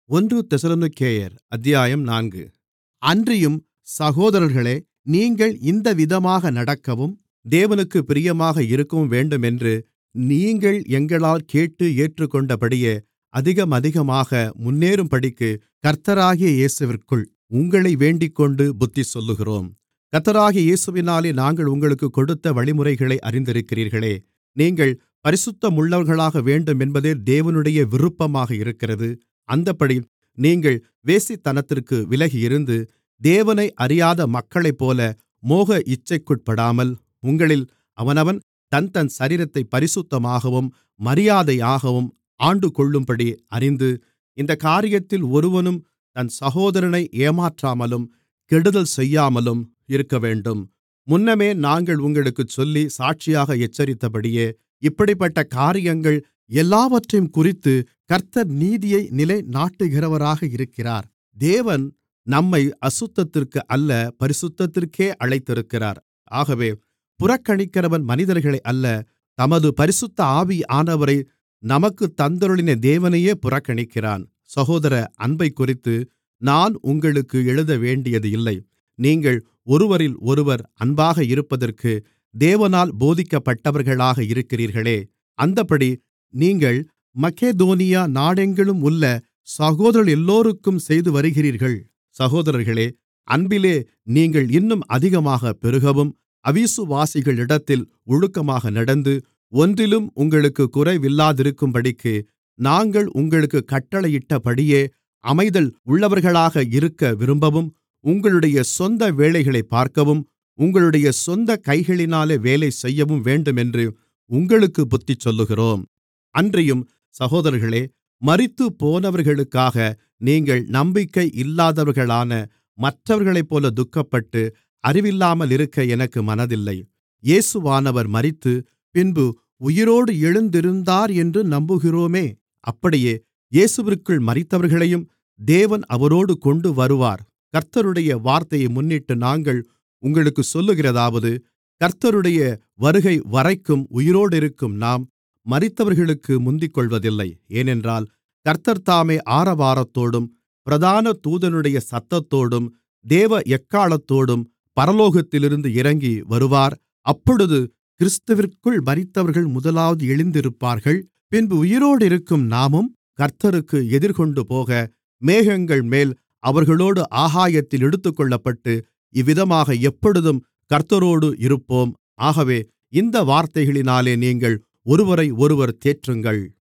ஒன்று தெசலோனிக்கேயர் அத்தியாயம் நான்கு அன்றியும் சகோதரர்களே நீங்கள் இந்தவிதமாக நடக்கவும் தேவனுக்குப் பிரியமாக இருக்கவும் வேண்டுமென்று நீங்கள் எங்களால் கேட்டு ஏற்றுக்கொண்டபடியே அதிகமதிகமாக முன்னேறும்படிக்கு கர்த்தராகிய இயேசுவிற்குள் உங்களை வேண்டிக்கொண்டு புத்திசொல்லுகிறோம் கர்த்தராகிய இயேசுவினாலே நாங்கள் உங்களுக்குக் கொடுத்த வழிமுறைகளை அறிந்திருக்கிறீர்களே நீங்கள் பரிசுத்தமுள்ளவர்களாக வேண்டுமென்பதே தேவனுடைய விருப்பமாக இருக்கிறது அந்தப்படி நீங்கள் வேசித்தனத்திற்கு விலகியிருந்து தேவனை அறியாத மக்களைப்போல மோக இச்சைக்குட்படாமல் உங்களில் அவனவன் தன்தன் சரீரத்தைப் பரிசுத்தமாகவும் மரியாதையாகவும் ஆண்டுகொள்ளும்படி அறிந்து இந்தக் காரியத்தில் ஒருவனும் தன் சகோதரனை ஏமாற்றாமலும் கெடுதல் செய்யாமலும் இருக்கவேண்டும் முன்னமே நாங்கள் உங்களுக்குச் சொல்லி சாட்சியாக எச்சரித்தபடியே இப்படிப்பட்ட காரியங்கள் எல்லாவற்றையும்குறித்து கர்த்தர் நீதியை நிலைநாட்டுகிறவராக இருக்கிறார் தேவன் நம்மை அசுத்தத்திற்கு அல்ல பரிசுத்தத்திற்கே அழைத்திருக்கிறார் ஆகவே புறக்கணிக்கிறவன் மனிதர்களை அல்ல தமது பரிசுத்த ஆவியானவரை நமக்குத் தந்தருளின தேவனையே புறக்கணிக்கிறான் சகோதர அன்பைக்குறித்து நான் உங்களுக்கு எழுதவேண்டியது இல்லை நீங்கள் ஒருவரிலொருவர் அன்பாக இருப்பதற்கு தேவனால் போதிக்கப்பட்டவர்களாக இருக்கிறீர்களே அந்தப்படி நீங்கள் மக்கெதோனியா நாடெங்கிலும் உள்ள சகோதரர்களெல்லோருக்கும் செய்துவருகிறீர்கள் சகோதரர்களே அன்பிலே நீங்கள் இன்னும் அதிகமாகப் பெருகவும் அவிசுவாசிகளிடத்தில் ஒழுக்கமாக நடந்து ஒன்றிலும் உங்களுக்குக் குறைவில்லாதிருக்கும்படிக்கு நாங்கள் உங்களுக்குக் கட்டளையிட்டபடியே அமைதல் உள்ளவர்களாக இருக்க விரும்பவும் உங்களுடைய சொந்த வேலைகளைப் பார்க்கவும் உங்களுடைய சொந்தக் கைகளினாலே வேலை செய்யவும் வேண்டுமென்று உங்களுக்குப் புத்திசொல்லுகிறோம் அன்றியும் சகோதரர்களே மரித்துப்போனவர்களுக்காக நீங்கள் நம்பிக்கை இல்லாதவர்களான மற்றவர்களைப்போல துக்கப்பட்டு அறிவில்லாமலிருக்க எனக்கு மனதில்லை இயேசுவானவர் மரித்து பின்பு உயிரோடு எழுந்திருந்தார் என்று நம்புகிறோமே அப்படியே இயேசுவிற்குள் மரித்தவர்களையும் தேவன் அவரோடு கொண்டு வருவார் கர்த்தருடைய வார்த்தையை முன்னிட்டு நாங்கள் உங்களுக்குச் சொல்லுகிறதாவது கர்த்தருடைய வருகை வரைக்கும் உயிரோடிருக்கும் நாம் மரித்தவர்களுக்கு முந்திக்கொள்வதில்லை ஏனென்றால் கர்த்தர்தாமே ஆரவாரத்தோடும் பிரதான தூதனுடைய சத்தத்தோடும் தேவ எக்காளத்தோடும் பரலோகத்திலிருந்து இறங்கி வருவார் அப்பொழுது கிறிஸ்துவிற்குள் மரித்தவர்கள் முதலாவது எழுந்திருப்பார்கள் பின்பு உயிரோடிருக்கும் நாமும் கர்த்தருக்கு எதிர்கொண்டுபோக மேகங்கள்மேல் அவர்களோடு ஆகாயத்தில் எடுத்துக்கொள்ளப்பட்டு இவ்விதமாக எப்பொழுதும் கர்த்தரோடு இருப்போம் ஆகவே இந்த வார்த்தைகளினாலே நீங்கள் ஒருவரையொருவர் தேற்றுங்கள்